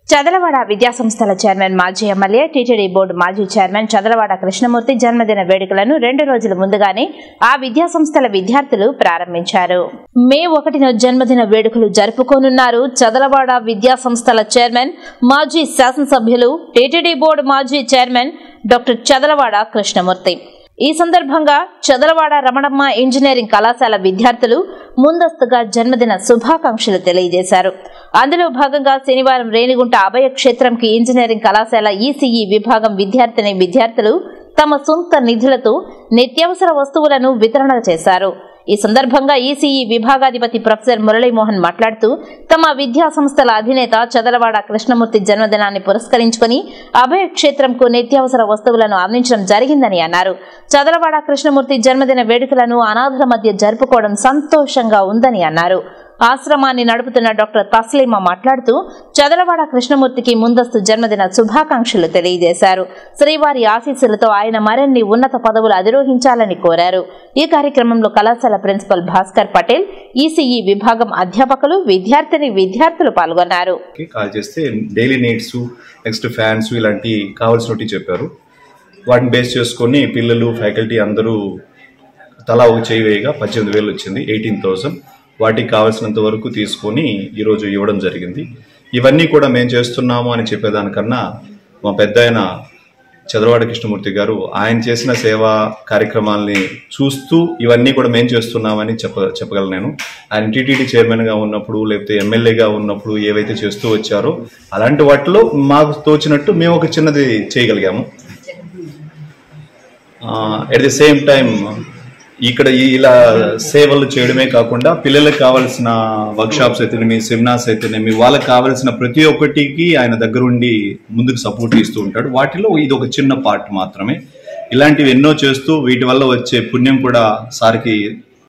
చదలవాడ విద్యాసంస్థల చైర్మన్ మాజీ MLA TTD board మాజీ చైర్మన్ చదలవాడ కృష్ణమూర్తి జన్మదిన వేడుకలను రెండు రోజుల ముందుగానే ఆ విద్యాసంస్థల విద్యార్థులు ప్రారంభించారు మే ఒకటిన జన్మదిన వేడుకలు జరుపుకోనున్నారు చదలవాడ విద్యాసంస్థల చైర్మన్ మాజీ శాసనసభ్యులు టీటీడీ బోర్డు మాజీ చైర్మన్ డాక్టర్ చదలవాడ కృష్ణమూర్తి ఈ సందర్భంగా చదలవాడ రమణమ్మ ఇంజనీరింగ్ కళాశాల విద్యార్థులు ముందస్తుగా జన్మదిన శుభాకాంక్షలు తెలియజేశారు అందులో భాగంగా శనివారం రేణిగుంట అభయ క్షేత్రంకి ఇంజనీరింగ్ కళాశాల ఈసీఈ విభాగం విద్యార్థిని విద్యార్థులు తమ సొంత నిధులతో నిత్యావసర వస్తువులను వితరణ చేశారు ఈ సందర్భంగా ఈసీఈ విభాగాధిపతి ప్రొఫెసర్ మురళీమోహన్ మాట్లాడుతూ తమ విద్యా సంస్థల అధినేత చదలవాడ కృష్ణమూర్తి జన్మదినాన్ని పురస్కరించుకుని అభయ క్షేత్రంకు నిత్యావసర వస్తువులను అందించడం జరిగిందని అన్నారు చదలవాడ కృష్ణమూర్తి జన్మదిన వేడుకలను అనాథల మధ్య జరుపుకోవడం సంతోషంగా ఉందని అన్నారు ఆశ్రమాన్ని నడుపుతున్న డాక్టర్ తస్లీమా మాట్లాడుతూ చదలవాడ కృష్ణమూర్తికి ముందస్తు జన్మదిన శుభాకాంక్షలు తెలియజేశారు శ్రీవారి ఆశీస్సులతో ఆయన మరిన్ని ఉన్నత పదవులు అధిరోహించాలని కోరారు ఈ కార్యక్రమంలో కళాశాల ప్రిన్సిపల్ భాస్కర్ పటేల్ ఈసీఈ విభాగం అధ్యాపకులు విద్యార్థిని విద్యార్థులు పాల్గొన్నారు కి కాల్ చేస్తే డైలీ నీడ్స్ నెక్స్ట్ ఫ్యాన్స్ ఇలాంటి కావాల్సినవి చెప్పారు వాటిని బేస్ చేసుకొని పిల్లలు ఫ్యాకల్టీ అందరూ తలా ఒక చేయి వేయగా పద్దెనిమిది వేలు వచ్చింది ఎయిటీన్ థౌసండ్ వాటికి కావాల్సినంత వరకు తీసుకొని ఈరోజు ఇవ్వడం జరిగింది ఇవన్నీ కూడా మేము చేస్తున్నాము అని చెప్పేదానికన్నా మా పెద్ద ఆయన చంద్రవాడ కృష్ణమూర్తి గారు ఆయన చేసిన సేవా కార్యక్రమాల్ని చూస్తూ ఇవన్నీ కూడా మేము చేస్తున్నామని చెప్ప చెప్పగలను నేను ఆయన టీటీడీ చైర్మన్గా ఉన్నప్పుడు లేకపోతే ఎమ్మెల్యేగా ఉన్నప్పుడు ఏవైతే చేస్తూ వచ్చారో అలాంటి వాటిలో మాకు తోచినట్టు మేము ఒక చిన్నది చేయగలిగాము ఎట్ ది సేమ్ టైం ఇక్కడ ఈ- ఇలా సేవలు చేయడమే కాకుండా పిల్లలకు కావాల్సిన వర్క్ షాప్స్ అయితేనేమి సెమినార్స్ అయితేనేమి వాళ్ళకి కావాల్సిన ప్రతి ఒక్కటికి ఆయన దగ్గరుండి ముందుకు సపోర్ట్ ఇస్తూ ఉంటాడు వాటిలో ఇది ఒక చిన్న పార్ట్ మాత్రమే ఇలాంటివి ఎన్నో చేస్తూ వీటి వల్ల వచ్చే పుణ్యం కూడా సార్కి